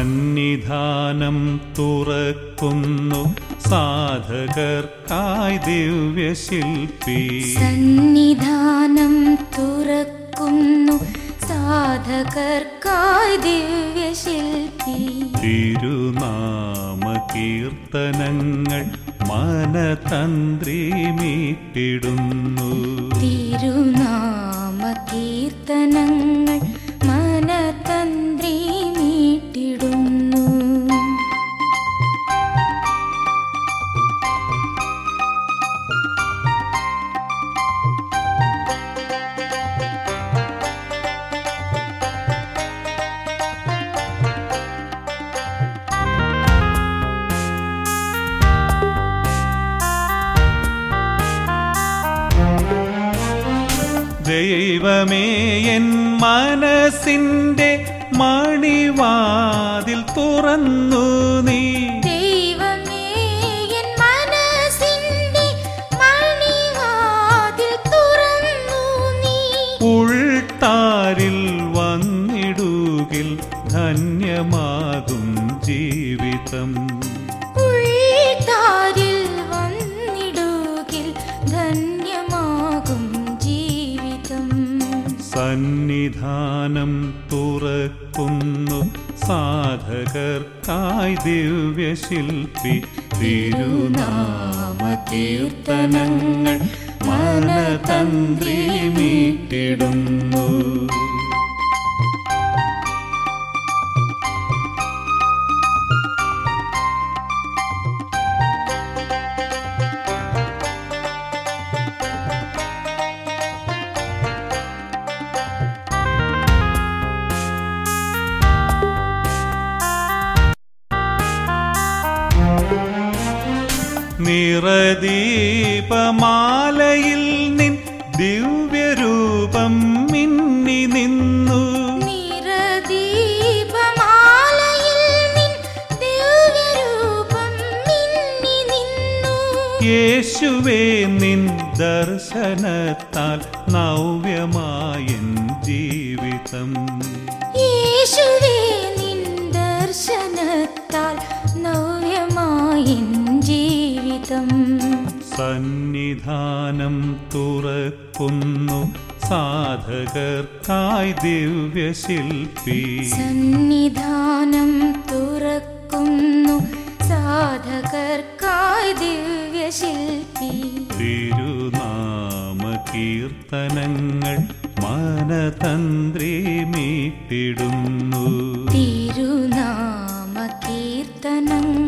സന്നിധാനം തുറക്കുന്നു സാധകർക്കായി ദിവ്യശില്പി സന്നിധാനം തുറക്കുന്നു സാധകർക്കായി ദിവ്യശില്പി തിരുനാമ കീർത്തനങ്ങൾ മനതന്ത്രി മീട്ടിടുന്നു തിരുനാമ കീർത്തനങ്ങൾ മനതന്ത്രി മീട്ടിടുന്നു ദൈവമേ എൻ മനസ്സിൻ്റെ മണിവാതിൽ തുറന്നു നീ ദൈവമേ എൻ മനസ്സിന്റെ മണിവാതിൽ തുറന്നു നീ ഉൾത്താരിൽ വന്നിടുകിൽ ധന്യമാകും ജീവിതം ഉൾത്താരിൽ വന്നിടുകിൽ ധന്യമാകും ജീവിതം സന്നിധാനം തുറക്കുന്നു സാധകർക്കായി ദിവ്യശില്പി തിരുനാമ കീർത്തനങ്ങൾ മനതന്ത്രി മീട്ടിടുന്നു നിറദീപമാലയിൽ നിൻ ദിവ്യരൂപം മിന്നി നിന്നു നിറദീപമാലയിൽ നിൻ ദിവ്യരൂപം മിന്നി നിന്നു യേശുവേ നിൻ ദർശനത്താൽ നവ്യമായൻ ജീവിതം യേശുവേ നിൻ ദർശനത്താൽ നവ്യമായിൻ ജീവിതം സന്നിധാനം തുറക്കുന്നു സാധകർക്കായി ദിവ്യശില്പി സന്നിധാനം തുറക്കുന്നു സാധകർക്കായി ദിവ്യശില്പി തിരുനാമ കീർത്തനങ്ങൾ മനതന്ത്രി മീട്ടിടുന്നു തിരുനാമ കീർത്തനങ്ങൾ